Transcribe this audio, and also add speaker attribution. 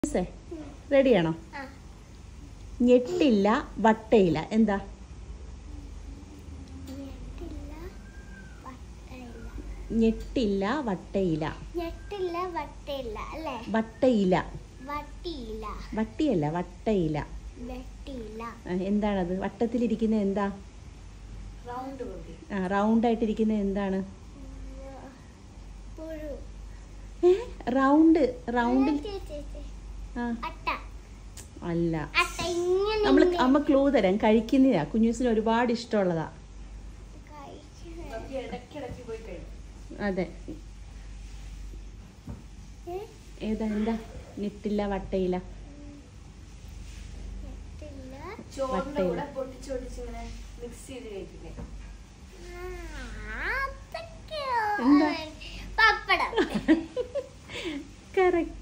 Speaker 1: മിസ്സേ റെഡിയാണോ
Speaker 2: ആ.
Speaker 1: ഞെട്ടില്ല വട്ടയില്ല എന്താ
Speaker 2: ഞെട്ടില്ല വട്ടയില്ല
Speaker 1: ഞെട്ടില്ല വട്ടയില
Speaker 2: ഞെട്ടില്ല വട്ടയില്ല അല്ലേ
Speaker 1: വട്ടയില
Speaker 2: വട്ടിയില്ല
Speaker 1: വട്ടിയല്ല വട്ടയില
Speaker 2: വെട്ടിയില്ല
Speaker 1: ആ, എന്താണത് വട്ടത്തിലിരിക്കുന്ന എന്താ
Speaker 2: റൗണ്ട് കൂടി
Speaker 1: ആ റൗണ്ട് ആയിട്ടിരിക്കുന്ന എന്താണ്
Speaker 2: പുഴു
Speaker 1: ഏ റൗണ്ട് റൗണ്ടിൽ
Speaker 2: ചേ, ചേ, ചേ.
Speaker 1: ആ
Speaker 2: അട്ട
Speaker 1: അല്ല
Speaker 2: അട്ട ഇങ്ങനെ
Speaker 1: നമ്മൾ
Speaker 2: ഇങ്ങനെ
Speaker 1: അമ്മ ക്ലൂ തരാം കഴിക്കുന്നതാ കുഞ്ഞൂസിന് ഒരുപാട് ഇഷ്ടമുള്ളതാ
Speaker 2: കഴിച്ച്.
Speaker 1: അതെ
Speaker 2: ഏ?
Speaker 1: ഏതാ എന്താ ഞെട്ടില്ല വട്ടയില
Speaker 2: ഞെട്ടില്ല
Speaker 3: ചോറിന്റെ
Speaker 1: വട്ടയില.
Speaker 3: കൂടെ പൊട്ടിച്ച് പൊട്ടിച്ച് ഇങ്ങനെ മിക്സ് ചെയ്ത് കഴിക്കില്ലേ
Speaker 2: ആ, അതൊക്കെയോ?
Speaker 1: എന്താ?
Speaker 2: പപ്പടം
Speaker 1: കറക്റ്റ്